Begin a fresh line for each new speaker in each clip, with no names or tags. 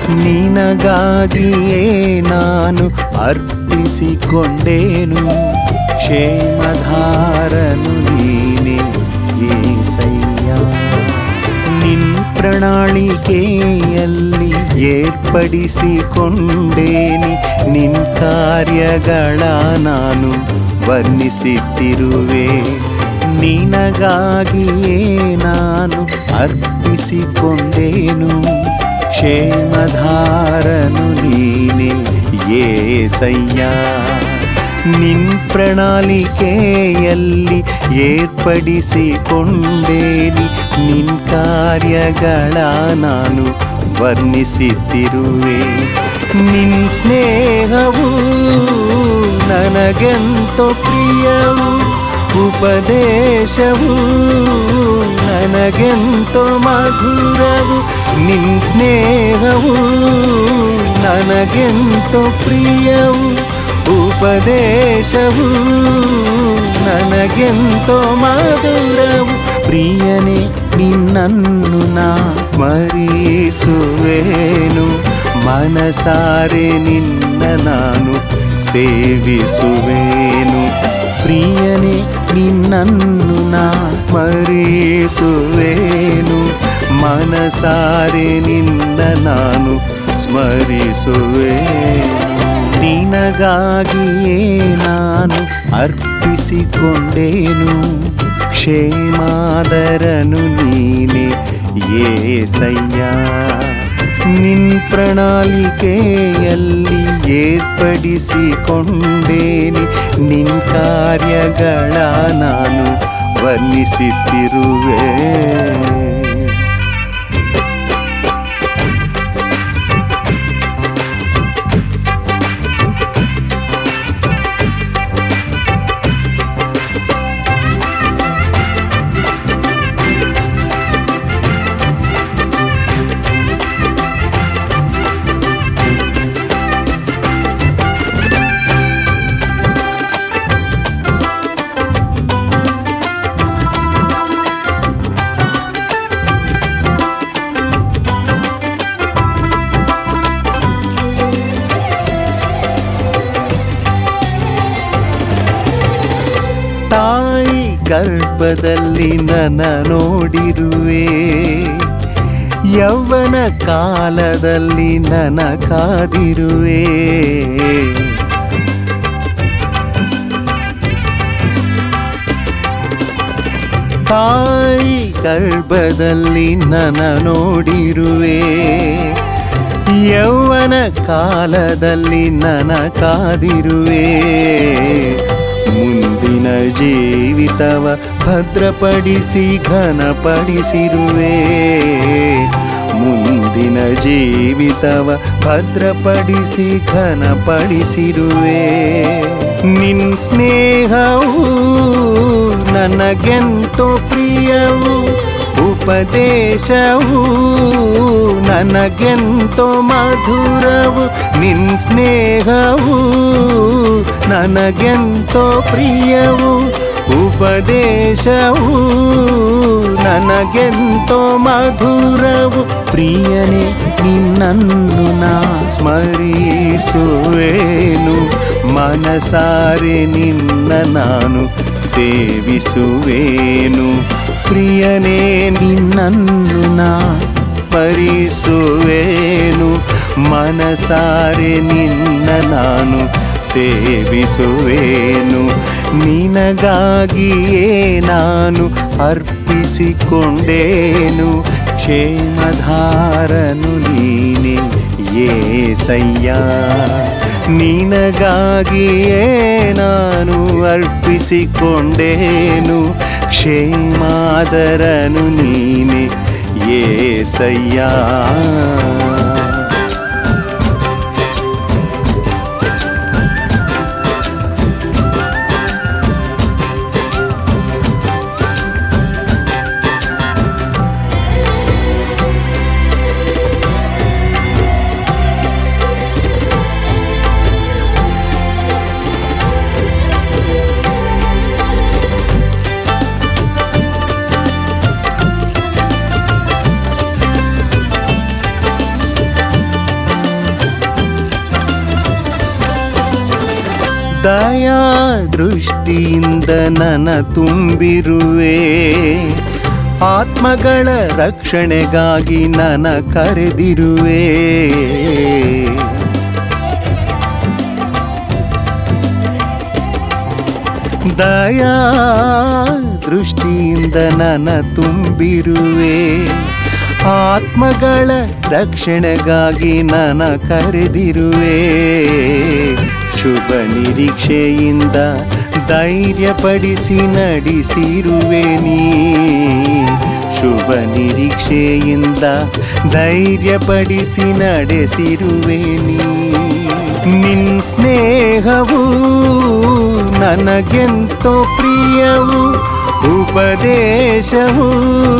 ನಿನಗಾಗಿಯೇ ನಾನು ಅರ್ಪಿಸಿಕೊಂಡೇನು ಕ್ಷೇಮಧಾರನು ನೀನೆ ಏಸಯ್ಯ ನಿನ್ ಪ್ರಣಾಳಿಕೆಯಲ್ಲಿ ಏರ್ಪಡಿಸಿಕೊಂಡೇನಿ ನಿನ್ ಕಾರ್ಯಗಳ ನಾನು ವರ್ಣಿಸುತ್ತಿರುವೆ ನಿನಗಾಗಿಯೇ ನಾನು ಅರ್ಪಿಸಿಕೊಂಡೇನು ಕ್ಷೇಮಧಾರನು ನೀನೆ ಏಸಯ್ಯ ನಿನ್ ಪ್ರಣಾಳಿಕೆಯಲ್ಲಿ ಏರ್ಪಡಿಸಿಕೊಂಡೇನಿ ನಿನ್ ಕಾರ್ಯಗಳ ನಾನು ವರ್ಣಿಸುತ್ತಿರುವೆ ನಿನ್ ಸ್ನೇಹವು ನನಗೆಂತೋ ಪ್ರಿಯವು ಉಪದೇಶವು ನನಗೆಂತೋ ಮಧುರವು ನಿನ್ ಸ್ನೇಹವು ನನಗೆಂತೋ ಪ್ರಿಯವು ಉಪದೇಶವು ನನಗೆಂತೋ ಮಧುರವು ಪ್ರಿಯನೇ ನಿನ್ನನ್ನು ನಾ ಮರೀಸುವೇನು ಮನಸಾರೆ ನಿನ್ನ ನಾನು ಸೇವಿಸುವೇನು ಪ್ರಿಯನೇ ನಿನ್ನನ್ನು ನಾ ಮರೀಸುವೇನು ಮನಸಾರೆ ನಿನ್ನ ನಾನು ಸ್ಮರಿಸುವೇನು ನಿನಗಾಗಿಯೇ ನಾನು ಅರ್ಪಿಸಿಕೊಂಡೇನು ಕ್ಷೇಮಾದರನು ನೀನೆ ಏಸಯ್ಯ ನಿನ್ ಪ್ರಣಾಳಿಕೆಯಲ್ಲಿ ಏರ್ಪಡಿಸಿಕೊಂಡೇನಿ ನಿನ್ ಕಾರ್ಯಗಳ ನಾನು ವರ್ಣಿಸುತ್ತಿರುವೆ ತಾಯಿ ಗರ್ಭದಲ್ಲಿ ನನ್ನ ನೋಡಿರುವೆ ಯೌವನ ಕಾಲದಲ್ಲಿ ನನ್ನ ಕಾದಿರುವೆ ತಾಯಿ ಗರ್ಭದಲ್ಲಿ ನನ್ನ ನೋಡಿರುವೆ ಯೌವನ ಕಾಲದಲ್ಲಿ ನನ್ನ ಕಾದಿರುವೆ ಮುಂದಿನ ಜೀವಿತವ ಭದ್ರಪಡಿಸಿ ಘನಪಡಿಸಿರುವೆ ಮುಂದಿನ ಜೀವಿತವ ಭದ್ರಪಡಿಸಿ ಘನಪಡಿಸಿರುವೆ ನಿನ್ ಸ್ನೇಹವು ನನಗೆಂತೋ ಪ್ರಿಯವು ಉಪದೇಶವು ನನಗೆಂತೋ ಮಧುರವು ನಿನ್ ಸ್ನೇಹವು ನನಗೆಂತೋ ಪ್ರಿಯವು ಉಪದೇಶವು ನನಗೆಂತೋ ಮಧುರವು ಪ್ರಿಯನೇ ನಿನ್ನನ್ನು ನಾ ಸ್ಮರಿಸುವೇನು ಮನಸಾರೆ ನಿನ್ನ ನಾನು ಸೇವಿಸುವೇನು ಪ್ರಿಯನೇ ನಿನ್ನನ್ನು ನಾ ಸ್ಮರಿಸುವೇನು ಮನಸಾರೆ ನಿನ್ನ ನಾನು ಸೇವಿಸುವೇನು ನಿನಗಾಗಿಯೇ ನಾನು ಅರ್ಪಿಸಿಕೊಂಡೇನು ಕ್ಷೇಮಧಾರನು ನೀನೆ ಏಸಯ್ಯ ನಿನಗಾಗಿಯೇ ನಾನು ಅರ್ಪಿಸಿಕೊಂಡೇನು ಕ್ಷೇಮಾದರನು ನೀನೆ ಏಸಯ್ಯ ದಯಾ ದೃಷ್ಟಿಯಿಂದ ನನ ತುಂಬಿರುವೆ ಆತ್ಮಗಳ ರಕ್ಷಣೆಗಾಗಿ ನನ ಕರೆದಿರುವೆ ದಯಾ ದೃಷ್ಟಿಯಿಂದ ನನ ತುಂಬಿರುವೆ ಆತ್ಮಗಳ ರಕ್ಷಣೆಗಾಗಿ ನನ ಕರೆದಿರುವೆ ಶುಭ ನಿರೀಕ್ಷೆಯಿಂದ ಧೈರ್ಯಪಡಿಸಿ ನಡೆಸಿರುವೆ ನೀ ಶುಭ ನಿರೀಕ್ಷೆಯಿಂದ ಧೈರ್ಯಪಡಿಸಿ ನಡೆಸಿರುವೆ ನೀ ನಿನ್ ಸ್ನೇಹವು ನನಗೆಂತೋ ಪ್ರಿಯವು ಉಪದೇಶವು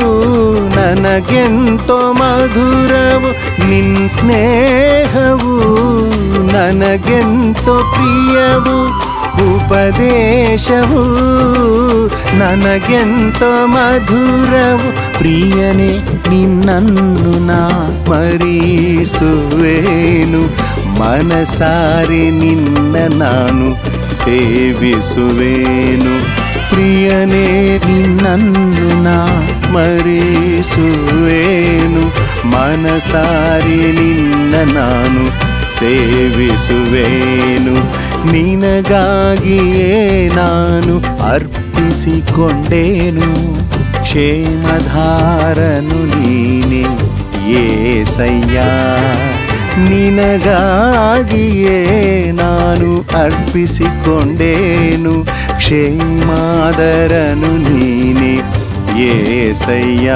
ನನಗೆಂತೋ ಮಧುರವು ನಿನ್ ಸ್ನೇಹವು ನನಗೆಂತೋ ಪ್ರಿಯವು ಉಪದೇಶವು ನನಗೆಂತೋ ಮಧುರವು ಪ್ರಿಯನೇ ನಿನ್ನನ್ನು ನಾ ಮರೀಸುವೇನು ಮನಸಾರೆ ನಿನ್ನ ನಾನು ಸೇವಿಸುವೇನು ಪ್ರಿಯನೇ ನಿನ್ನನ್ನು ನಾ ಮರೀಸುವೇನು ಮನಸಾರೆ ನಿನ್ನ ನಾನು ಸೇವಿಸುವೇನು ನಿನಗಾಗಿಯೇ ನಾನು ಅರ್ಪಿಸಿಕೊಂಡೇನು ಕ್ಷೇಮಧಾರನು ನೀನೆ ಏಸಯ್ಯ ನಿನಗಾಗಿಯೇ ನಾನು ಅರ್ಪಿಸಿಕೊಂಡೇನು ಕ್ಷೇಮಾದರನು ನೀನೆ ಏಸಯ್ಯ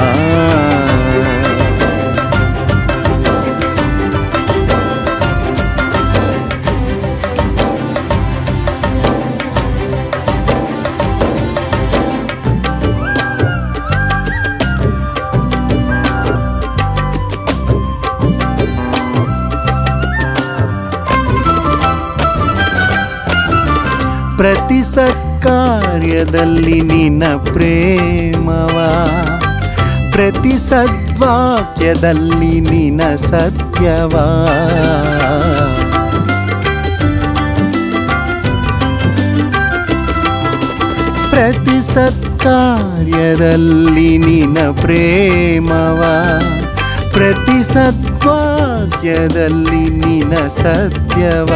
ಪ್ರತಿ ಸತ್ಕಾರ್ಯದಲ್ಲಿ ನಿನ್ನ ಪ್ರೇಮವ ಪ್ರತಿ ಸದ್ವಾಕ್ಯದಲ್ಲಿ ನಿನ್ನ ಸತ್ಯವ ಪ್ರತಿ ಸತ್ಕಾರ್ಯದಲ್ಲಿ ನಿನ್ನ ಪ್ರೇಮವ ಪ್ರತಿ ಸದ್ವಾಕ್ಯದಲ್ಲಿ ನಿನ್ನ ಸತ್ಯವ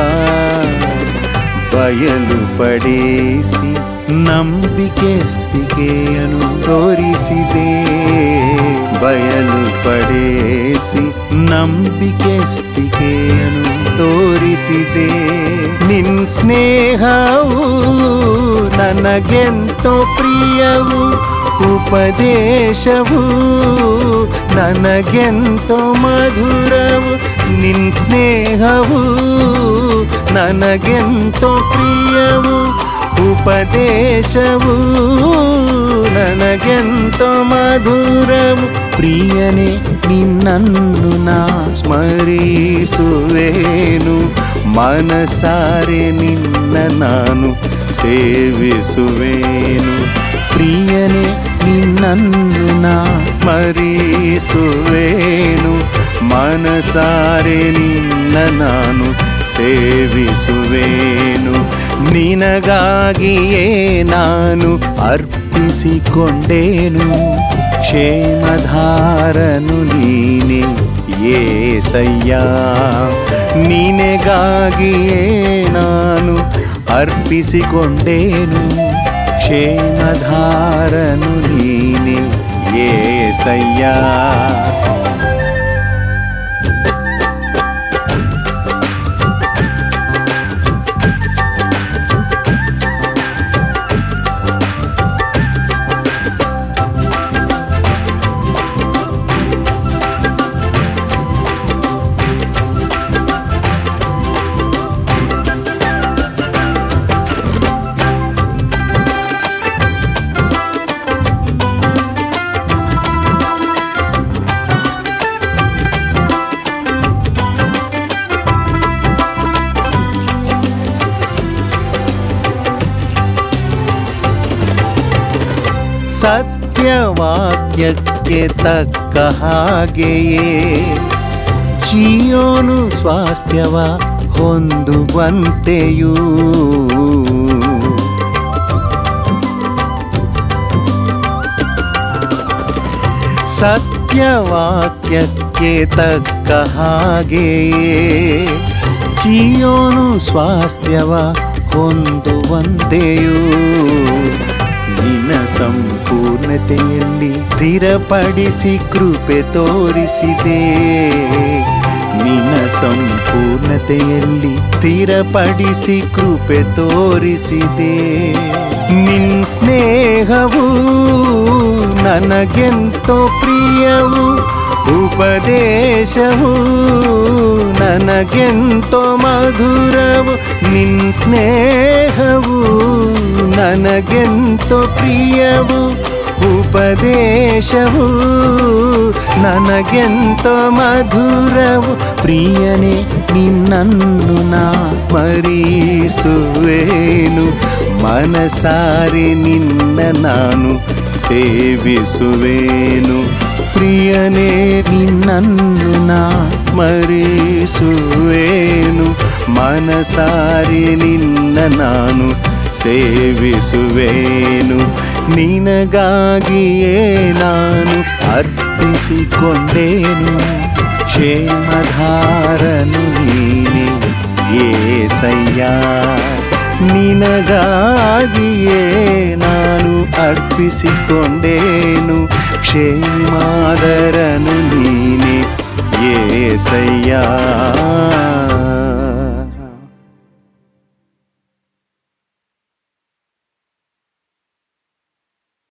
ಬಯಲು ಪಡಿಸಿ ನಂಬಿಕೆ ಸ್ಥಿಕೆಯನ್ನು ತೋರಿಸಿದೆ ಬಯಲು ಪಡಿಸಿ ನಂಬಿಕೆ ಸ್ಥಿಕೆಯನ್ನು ತೋರಿಸಿದೆ ನಿನ್ ಸ್ನೇಹವು ನನಗೆಂತೋ ಪ್ರಿಯವು ಉಪದೇಶವು ನನಗೆಂತೋ ಮಧುರವು ನಿನ್ ಸ್ನೇಹವು ನನಗೆಂತೋ ಪ್ರಿಯವು ಉಪದೇಶವು ನನಗೆಂತೋ ಮಧುರವು ಪ್ರಿಯನೇ ನಿನ್ನನ್ನು ನಾ ಸ್ಮರಿಸುವೇನು ಮನಸಾರೆ ನಿನ್ನ ನಾನು ಸೇವಿಸುವೇನು ಪ್ರಿಯನೇ ನಿನ್ನನ್ನು ನಾ ಸ್ಮರಿಸುವೇನು ಮನಸಾರೆ ನಿನ್ನ ನಾನು ಸೇವಿಸುವೇನು ನಿನಗಾಗಿಯೇ ನಾನು ಅರ್ಪಿಸಿಕೊಂಡೇನು ಕ್ಷೇಮಧಾರನು ನೀನೆ ಏಸಯ್ಯ ನಿನಗಾಗಿಯೇ ನಾನು ಅರ್ಪಿಸಿಕೊಂಡೇನು ಕ್ಷೇಮಧಾರನು ನೀನೆ ಏಸಯ್ಯ ಸತ್ಯವಾಕ್ಯಕ್ಕೆ ತಕ್ಕ ಹಾಗೆಯೇ ಚಿಯೋನು ಸ್ವಾಸ್ಥ್ಯವ ಹೊಂದುವಂತೆಯೂ ಸತ್ಯವಾಕ್ಯಕ್ಕೆ ತಕ್ಕ ಹಾಗೆಯೇ ಜೀಯೋನು ಸ್ವಾಸ್ಥ್ಯವ ಹೊಂದುವಂತೆಯೂ ನಿನ್ನ ಸಂಪೂರ್ಣತೆಯಲ್ಲಿ ಸ್ಥಿರಪಡಿಸಿ ಕೃಪೆ ತೋರಿಸಿದೆ ನಿನ್ನ ಸಂಪೂರ್ಣತೆಯಲ್ಲಿ ಸ್ಥಿರಪಡಿಸಿ ಕೃಪೆ ತೋರಿಸಿದೆ ನಿನ್ ಸ್ನೇಹವು ನನಗೆಂತೋ ಪ್ರಿಯವು ಉಪದೇಶವು ನನಗೆಂತೋ ಮಧುರವು ನಿನ್ ಸ್ನೇಹವು ನನಗೆಂತೋ ಪ್ರಿಯವು ಉಪದೇಶವು ನನಗೆಂತೋ ಮಧುರವು ಪ್ರಿಯನೇ ನಿನ್ನನ್ನು ನಾ ಮರೀಸುವೇನು ಮನಸಾರೆ ನಿನ್ನ ನಾನು ಸೇವಿಸುವೇನು ಪ್ರಿಯನೇ ನಿನ್ನನ್ನು ನಾ ಮರೀಸುವೇನು ಮನಸಾರೆ ನಿನ್ನ ನಾನು ಸೇವಿಸುವೇನು ನಿನಗಾಗಿಯೇ ನಾನು ಅರ್ಪಿಸಿಕೊಂಡೇನು ಕ್ಷೇಮಧಾರನು ನೀನೆ ಏಸಯ್ಯ ನಿನಗಾಗಿಯೇ ನಾನು ಅರ್ಪಿಸಿಕೊಂಡೇನು ಕ್ಷೇಮಾದರನು ನೀನೆ ಏಸಯ್ಯ